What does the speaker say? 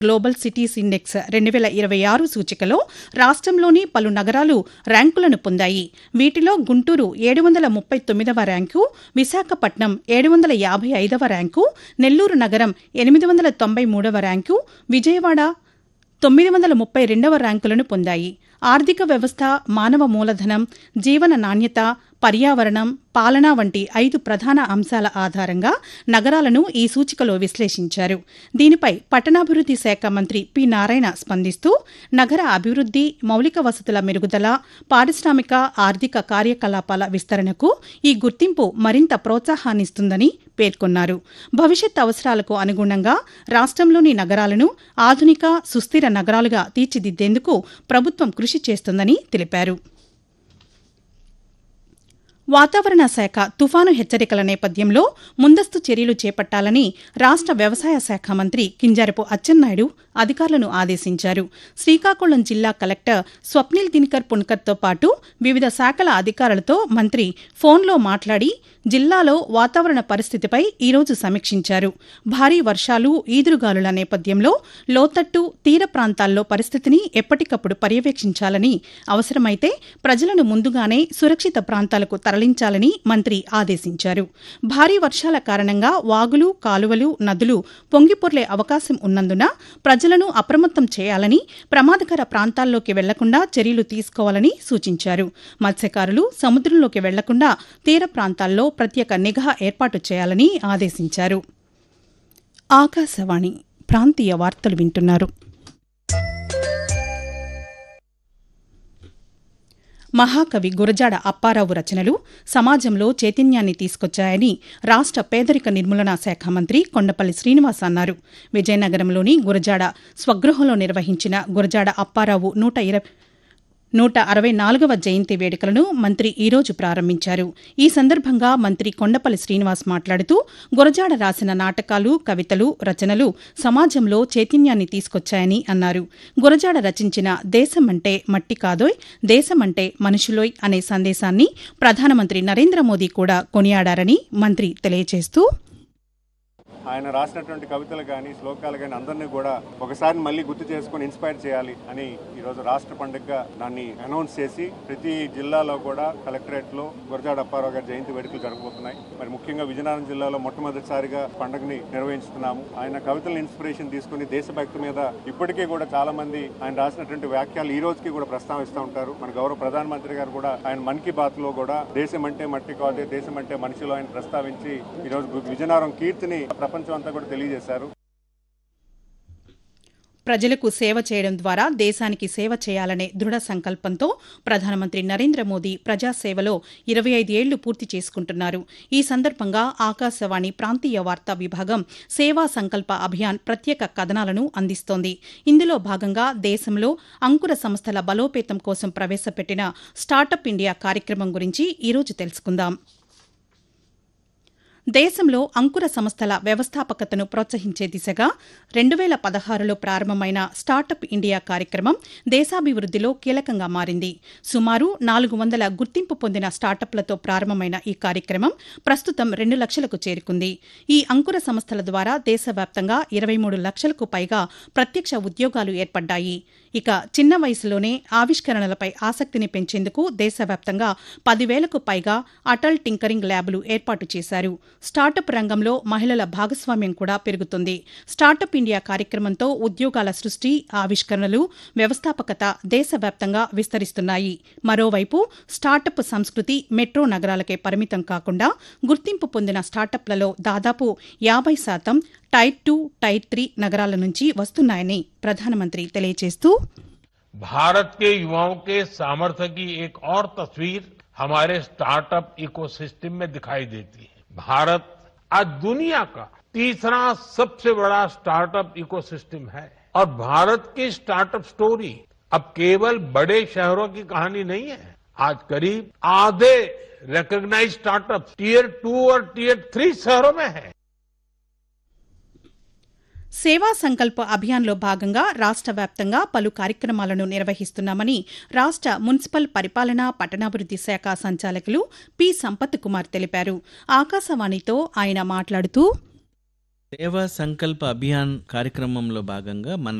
global cities index రెండు వేల ఇరవై ఆరు సూచికలో రాష్ట్రంలోని పలు నగరాలు ర్యాంకులను పొందాయి వీటిలో గుంటూరు ఏడు వందల ముప్పై తొమ్మిదవ ర్యాంకు విశాఖపట్నం ఏడు వందల యాభై ఐదవ ర్యాంకు నెల్లూరు నగరం ఎనిమిది వందల తొంభై మూడవ ర్యాంకు విజయవాడ తొమ్మిది వందల ముప్పై రెండవ ర్యాంకులను పొందాయి ఆర్థిక వ్యవస్థ మానవ మూలధనం జీవన నాణ్యత పర్యావరణం పాలన వంటి ఐదు ప్రధాన అంశాల ఆధారంగా నగరాలను ఈ సూచికలో విశ్లేషించారు దీనిపై పట్టణాభివృద్ది శాఖ మంత్రి పి నారాయణ స్పందిస్తూ నగర అభివృద్ది మౌలిక వసతుల మెరుగుదల పారిశ్రామిక ఆర్థిక కార్యకలాపాల విస్తరణకు ఈ గుర్తింపు మరింత ప్రోత్సాహాన్నిస్తుందని పేర్కొన్నారు భవిష్యత్ అవసరాలకు అనుగుణంగా రాష్ట్రంలోని నగరాలను ఆధునిక సుస్థిర నగరాలుగా తీర్చిదిద్దేందుకు ప్రభుత్వం కృషి చేస్తుందని తెలిపారు వాతావరణ శాఖ తుఫాను హెచ్చరికల నేపథ్యంలో ముందస్తు చర్యలు చేపట్టాలని రాష్ట వ్యవసాయ శాఖ మంత్రి కింజారపు అచ్చెన్నాయుడు అధికారులను ఆదేశించారు శ్రీకాకుళం జిల్లా కలెక్టర్ స్వప్నిల్ దినకర్ పుణ్కర్తో పాటు వివిధ శాఖల అధికారులతో మంత్రి ఫోన్లో మాట్లాడి జిల్లాలో వాతావరణ పరిస్థితిపై ఈరోజు సమీక్షించారు భారీ వర్షాలు ఈదురుగాలుల నేపథ్యంలో లోతట్టు తీర ప్రాంతాల్లో పరిస్థితిని ఎప్పటికప్పుడు పర్యవేక్షించాలని అవసరమైతే ప్రజలను ముందుగానే సురక్షిత ప్రాంతాలకు తరలించాలని మంత్రి ఆదేశించారు భారీ వర్షాల కారణంగా వాగులు కాలువలు నదులు పొంగిపొర్లే అవకాశం ఉన్నందున ప్రజలను అప్రమత్తం చేయాలని ప్రమాదకర ప్రాంతాల్లోకి వెళ్లకుండా చర్యలు తీసుకోవాలని సూచించారు మత్స్యకారులు సముద్రంలోకి వెళ్లకుండా తీర ప్రాంతాల్లో ప్రత్యేక నిఘా ఏర్పాటు చేయాలని ఆదేశించారు ఆకాశవాణి ప్రాంతీయ వార్తలు వింటున్నారు మహాకవి గురజాడ అప్పారావు రచనలు సమాజంలో చైతన్యాన్ని తీసుకొచ్చాయని రాష్ట పేదరిక నిర్మూలనా శాఖ మంత్రి కొండపల్లి శ్రీనివాస్ అన్నారు విజయనగరంలోని గురజాడ స్వగృహంలో నిర్వహించిన గురజాడ అప్పారావు నూట ఇరవై నూట అరవై నాలుగవ జయంతి వేడుకలను మంత్రి ఈరోజు ప్రారంభించారు ఈ సందర్భంగా మంత్రి కొండపల్లి శ్రీనివాస్ మాట్లాడుతూ గురజాడ రాసిన నాటకాలు కవితలు రచనలు సమాజంలో చైతన్యాన్ని తీసుకొచ్చాయని అన్నారు గురజాడ రచించిన దేశమంటే మట్టి కాదోయ్ దేశమంటే మనుషులోయ్ అనే సందేశాన్ని ప్రధానమంత్రి నరేంద్ర మోదీ కూడా కొనియాడారని మంత్రి తెలియజేస్తూ ఆయన రాసినటువంటి కవితలు కానీ శ్లోకాలు కానీ అందరినీ కూడా ఒకసారి మళ్ళీ గుర్తు చేసుకొని ఇన్స్పైర్ చేయాలి అని ఈరోజు రాష్ట్ర పండుగగా దాన్ని అనౌన్స్ చేసి ప్రతి జిల్లాలో కూడా కలెక్టరేట్ లో గురజాడ అప్పారావు గారి జయంతి వేడుకలు జరగబోతున్నాయి మరి ముఖ్యంగా విజయనగరం జిల్లాలో మొట్టమొదటిసారిగా పండుగని నిర్వహిస్తున్నాము ఆయన కవితలను ఇన్స్పిరేషన్ తీసుకుని దేశభక్తి మీద ఇప్పటికీ కూడా చాలా మంది ఆయన రాసినటువంటి వ్యాఖ్యలు ఈ రోజుకి కూడా ప్రస్తావిస్తూ ఉంటారు మన గౌరవ ప్రధానమంత్రి గారు కూడా ఆయన మన్ కీ బాత్ లో కూడా దేశం అంటే మట్టి కాదే దేశం అంటే మనిషిలో ఆయన ప్రస్తావించి ఈరోజు విజయనగరం కీర్తిని ప్రపంచం అంతా కూడా తెలియజేశారు ప్రజలకు సేవ చేయడం ద్వారా దేశానికి సేవ చేయాలనే దృఢ సంకల్పంతో ప్రధానమంత్రి నరేంద్ర మోదీ ప్రజాసేవలో ఇరవై ఐదు ఏళ్లు పూర్తి చేసుకుంటున్నారు ఈ సందర్భంగా ఆకాశవాణి ప్రాంతీయ వార్తా విభాగం సేవా సంకల్ప అభియాన్ ప్రత్యేక కథనాలను అందిస్తోంది ఇందులో భాగంగా దేశంలో అంకుర సంస్థల బలోపేతం కోసం ప్రవేశపెట్టిన స్టార్టప్ ఇండియా కార్యక్రమం గురించి ఈరోజు తెలుసుకుందాం దేశంలో అంకుర సంస్థల వ్యవస్థాపకతను ప్రోత్సహించే దిశగా రెండు వేల పదహారులో ప్రారంభమైన స్టార్టప్ ఇండియా కార్యక్రమం దేశాభివృద్దిలో కీలకంగా మారింది సుమారు నాలుగు వందల గుర్తింపు పొందిన స్టార్టప్లతో ప్రారంభమైన ఈ కార్యక్రమం ప్రస్తుతం రెండు లక్షలకు చేరుకుంది ఈ అంకుర సంస్థల ద్వారా దేశవ్యాప్తంగా ఇరవై మూడు లక్షలకు పైగా ప్రత్యక్ష ఉద్యోగాలు ఏర్పడ్డాయి ఇక చిన్న వయసులోనే ఆవిష్కరణలపై ఆసక్తిని పెంచేందుకు దేశవ్యాప్తంగా పదివేలకు పైగా అటల్ టింకరింగ్ ల్యాబ్లు ఏర్పాటు చేశారు స్టార్టప్ రంగంలో మహిళల భాగస్వామ్యం కూడా పెరుగుతుంది స్టార్టప్ ఇండియా కార్యక్రమంతో ఉద్యోగాల సృష్టి ఆవిష్కరణలు వ్యవస్థాపకత దేశవ్యాప్తంగా విస్తరిస్తున్నాయి మరోవైపు స్టార్టప్ సంస్కృతి మెట్రో నగరాలకే పరిమితం కాకుండా గుర్తింపు పొందిన స్టార్టప్లలో దాదాపు యాభై శాతం టైర్ టూ టైర్ త్రీ నగరాల నుంచి వస్తున్నాయని ప్రధానమంత్రి తెలియజేస్తూ भारत के युवाओं के सामर्थ्य की एक और तस्वीर हमारे स्टार्टअप इकोसिस्टम में दिखाई देती है भारत आज दुनिया का तीसरा सबसे बड़ा स्टार्टअप इकोसिस्टम है और भारत की स्टार्टअप स्टोरी अब केवल बड़े शहरों की कहानी नहीं है आज करीब आधे रिकॉग्नाइज स्टार्टअप टीयर टू और टीयर थ्री शहरों में है సేవా సంకల్ప అభియాన్లో భాగంగా రాష్ట వ్యాప్తంగా పలు కార్యక్రమాలను నిర్వహిస్తున్నామని రాష్ట మున్సిపల్ పరిపాలన పట్టణాభివృద్ది శాఖ సంచాలకులు పి సంపత్ కుమార్ తెలిపారు ఆకాశవాణితో ఆయన మాట్లాడుతూ సేవా సంకల్ప అభియాన్ కార్యక్రమంలో భాగంగా మన